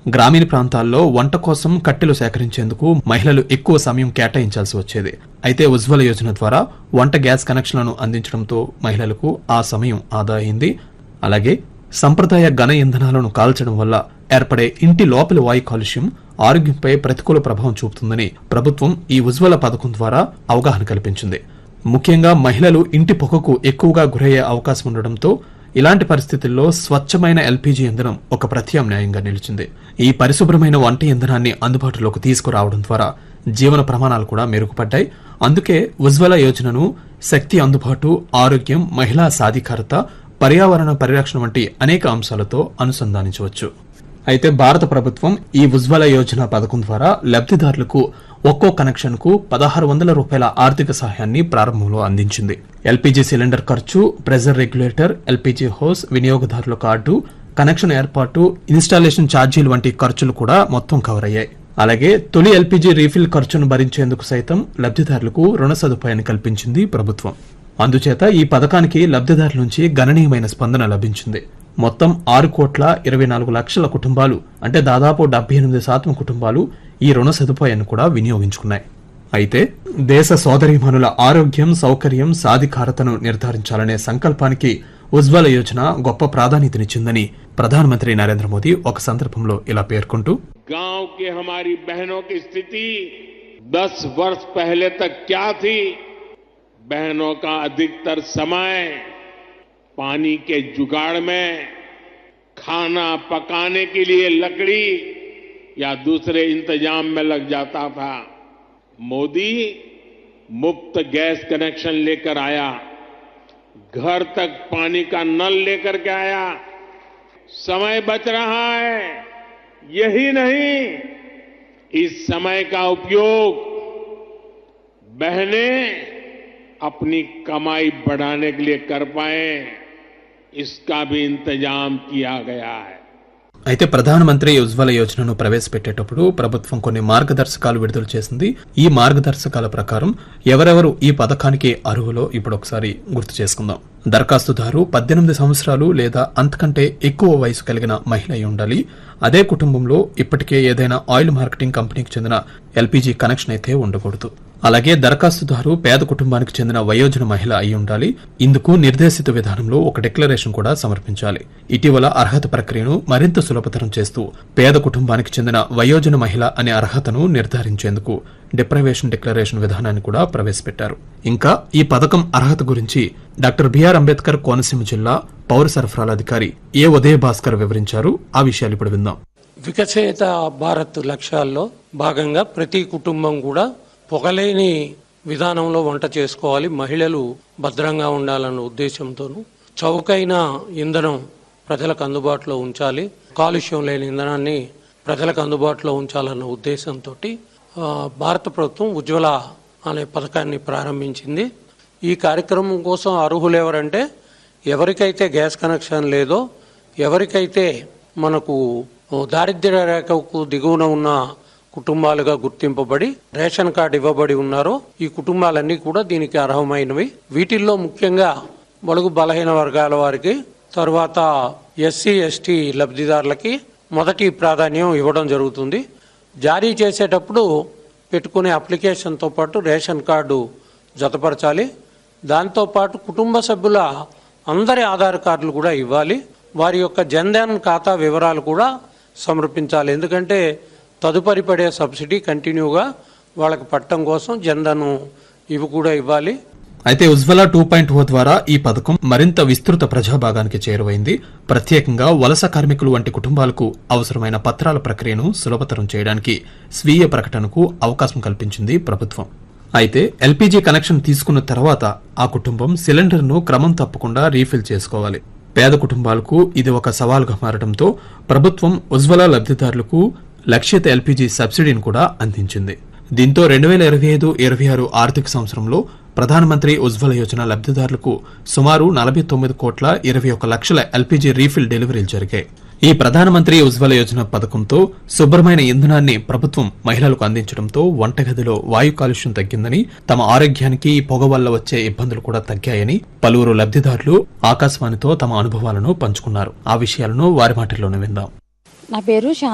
గ్రామీణ ప్రాంతాల్లో వంట కోసం కట్టెలు సేకరించేందుకు మహిళలు ఎక్కువ సమయం కేటాయించాల్సి వచ్చేది అయితే ఉజ్వల యోజన ద్వారా వంట గ్యాస్ కనెక్షన్లను అందించడంతో మహిళలకు ఆ సమయం ఆదా అయింది అలాగే సంప్రదాయ ఘన ఇంధనాలను కాల్చడం వల్ల ఏర్పడే ఇంటి లోపలి వాయు కాలుష్యం ఆరోగ్యంపై ప్రతికూల ప్రభావం చూపుతుందని ప్రభుత్వం ఈ ఉజ్వల పథకం ద్వారా అవగాహన కల్పించింది ముఖ్యంగా మహిళలు ఇంటి పొగకు ఎక్కువగా గురయ్యే అవకాశం ఉండడంతో ఇలాంటి పరిస్థితుల్లో స్వచ్ఛమైన ఎల్పీజీ ఇంధనం ఒక ప్రత్యామ్నాయంగా నిలిచింది ఈ పరిశుభ్రమైన వంట ఇంధనాన్ని అందుబాటులోకి తీసుకురావడం ద్వారా జీవన ప్రమాణాలు కూడా మెరుగుపడ్డాయి అందుకే ఉజ్వల యోజనను శక్తి అందుబాటు ఆరోగ్యం మహిళా సాధికారత పర్యావరణ పరిరక్షణ వంటి అనేక అంశాలతో అనుసంధానించవచ్చు అయితే భారత ప్రభుత్వం ఈ ఉజ్వల యోజన పథకం ద్వారా లబ్ధిదారులకు ఒక్కో కనెక్షన్ కు పదహారు వందల రూపాయల ఆర్థిక సహాయాన్ని ప్రారంభంలో అందించింది ఎల్పీజీ సిలిండర్ ఖర్చు ప్రెజర్ రెగ్యులేటర్ ఎల్పీజీ హోస్ వినియోగదారుల కార్డు కనెక్షన్ ఏర్పాటు ఇన్స్టాలేషన్ ఛార్జీలు వంటి ఖర్చులు కూడా మొత్తం కవర్ అయ్యాయి అలాగే తొలి ఎల్పీజీ రీఫిల్ ఖర్చును భరించేందుకు సైతం లబ్ధిదారులకు రుణ సదుపాయాన్ని కల్పించింది ప్రభుత్వం అందుచేత ఈ పథకానికి లబ్ధిదారుల నుంచి గణనీయమైన స్పందన లభించింది మొత్తం ఆరు కోట్ల ఇరవై నాలుగు లక్షల కుటుంబాలు అంటే దాదాపు డెబ్బై ఎనిమిది శాతం కుటుంబాలు ఈ రుణ సదుపాయాన్ని కూడా వినియోగించుకున్నాయి అయితే దేశ సోదరీమణుల ఆరోగ్యం సౌకర్యం సాధికారతను నిర్ధారించాలనే సంకల్పానికి ఉజ్వల యోజన గొప్ప ప్రాధాన్యతనిచ్చిందని ప్రధానమంత్రి నరేంద్ర మోదీ ఒక సందర్భంలో ఇలా పేర్కొంటూ गांव के हमारी बहनों की स्थिति 10 वर्ष पहले तक क्या थी बहनों का अधिकतर समय पानी के जुगाड़ में खाना पकाने के लिए लकड़ी या दूसरे इंतजाम में लग जाता था मोदी मुफ्त गैस कनेक्शन लेकर आया घर तक पानी का नल लेकर के आया समय बच रहा है यही नहीं इस समय का उपयोग बहनें अपनी कमाई बढ़ाने के लिए कर पाए इसका भी इंतजाम किया गया है అయితే ప్రధానమంత్రి ఉజ్వల యోజనను ప్రవేశపెట్టేటప్పుడు ప్రభుత్వం కొన్ని మార్గదర్శకాలు విడుదల చేసింది ఈ మార్గదర్శకాల ప్రకారం ఎవరెవరు ఈ పథకానికి అర్హులో ఇప్పుడు ఒకసారి గుర్తు చేసుకుందాం దరఖాస్తుదారు పద్దెనిమిది సంవత్సరాలు లేదా అంతకంటే ఎక్కువ వయసు కలిగిన మహిళ అయి ఉండాలి అదే కుటుంబంలో ఇప్పటికే ఏదైనా ఆయిల్ మార్కెటింగ్ కంపెనీకి చెందిన ఎల్పీజీ కనెక్షన్ అయితే ఉండకూడదు అలాగే దరఖాస్తుదారు పేద కుటుంబానికి చెందిన వయోజన మహిళ అయి ఉండాలి ఇందుకు నిర్దేశిత విధానంలో ఒక డిక్లరేషన్ కూడా సమర్పించాలి ఇటీవల అర్హత ప్రక్రియను మరింత సులభతరం చేస్తూ పేద కుటుంబానికి చెందిన వయోజన మహిళ అనే అర్హతను నిర్ధారించేందుకు డిప్రైవేషన్ డిక్లరేషన్ విధానాన్ని కూడా ప్రవేశపెట్టారు ఇంకా ఈ పథకం అర్హత గురించి డాక్టర్ బిఆర్ అంబేద్కర్ కోనసీమ జిల్లా పౌర సరఫరాల అధికారి ఏ ఉదయ భాస్కర్ వివరించారు ఆ విషయాలు ఇప్పుడు విందాం వికసిత భారత్ లక్ష్యాల్లో భాగంగా ప్రతి కుటుంబం కూడా పొగలేని విధానంలో వంట చేసుకోవాలి మహిళలు భద్రంగా ఉండాలన్న ఉద్దేశంతోనూ చౌకైన ఇంధనం ప్రజలకు అందుబాటులో ఉంచాలి కాలుష్యం లేని ఇంధనాన్ని ప్రజలకు అందుబాటులో ఉంచాలన్న ఉద్దేశంతో భారత ప్రభుత్వం ఉజ్వల అనే పథకాన్ని ప్రారంభించింది ఈ కార్యక్రమం కోసం అర్హులు ఎవరంటే ఎవరికైతే గ్యాస్ కనెక్షన్ లేదో ఎవరికైతే మనకు దారిద్ర్య రేఖకు దిగువన ఉన్న కుటుంబాలుగా గుర్తింపబడి రేషన్ కార్డు ఇవ్వబడి ఉన్నారో ఈ కుటుంబాలన్నీ కూడా దీనికి అర్హమైనవి వీటిల్లో ముఖ్యంగా బడుగు బలహీన వర్గాల వారికి తర్వాత ఎస్సీ ఎస్టీ లబ్ధిదారులకి మొదటి ప్రాధాన్యం ఇవ్వడం జరుగుతుంది జారీ చేసేటప్పుడు పెట్టుకునే అప్లికేషన్తో పాటు రేషన్ కార్డు జతపరచాలి దాంతోపాటు కుటుంబ సభ్యుల అందరి ఆధార్ కార్డులు కూడా ఇవ్వాలి వారి యొక్క జన్ధన్ ఖాతా వివరాలు కూడా సమర్పించాలి ఎందుకంటే తదుపరి పడే సబ్సిడీ కంటిన్యూగా వాళ్ళకి పట్టడం కోసం జన్ధన్ ఇవి కూడా ఇవ్వాలి అయితే ఉజ్వల టూ పాయింట్ ఓ ద్వారా ఈ పథకం మరింత విస్తృత ప్రజాభాగానికి చేరువైంది ప్రత్యేకంగా వలస కార్మికులు వంటి కుటుంబాలకు అవసరమైన పత్రాల ప్రక్రియను సులభతరం చేయడానికి స్వీయ ప్రకటనకు అవకాశం కల్పించింది ప్రభుత్వం అయితే ఎల్పీజీ కనెక్షన్ తీసుకున్న తర్వాత ఆ కుటుంబం సిలిండర్ను క్రమం తప్పకుండా రీఫిల్ చేసుకోవాలి పేద కుటుంబాలకు ఇది ఒక సవాలుగా మారడంతో ప్రభుత్వం ఉజ్వల లబ్ధిదారులకు లక్ష్యత ఎల్పీజీ సబ్సిడీని కూడా అందించింది దీంతో రెండు వేల ఇరవై ఐదు ఇరవై ఆరు ఆర్థిక సంవత్సరంలో ప్రధానమంత్రి ఉజ్వల యోజన లబ్ధిదారులకు సుమారు నలభై తొమ్మిది కోట్ల ఇరవై ఒక లక్షల ఎల్పీజీ రీఫిల్ డెలివరీలు జరిగాయి ఈ ప్రధానమంత్రి ఉజ్వల యోజన పథకంతో శుభ్రమైన ఇంధనాన్ని ప్రభుత్వం మహిళలకు అందించడంతో వంటగదిలో వాయు కాలుష్యం తగ్గిందని తమ ఆరోగ్యానికి ఈ పొగ వల్ల వచ్చే ఇబ్బందులు కూడా తగ్గాయని పలువురు లబ్ధిదారులు ఆకాశవాణితో తమ అనుభవాలను పంచుకున్నారు ఆ విషయాలను వారి మాటల్లోనే విందాం నా పేరు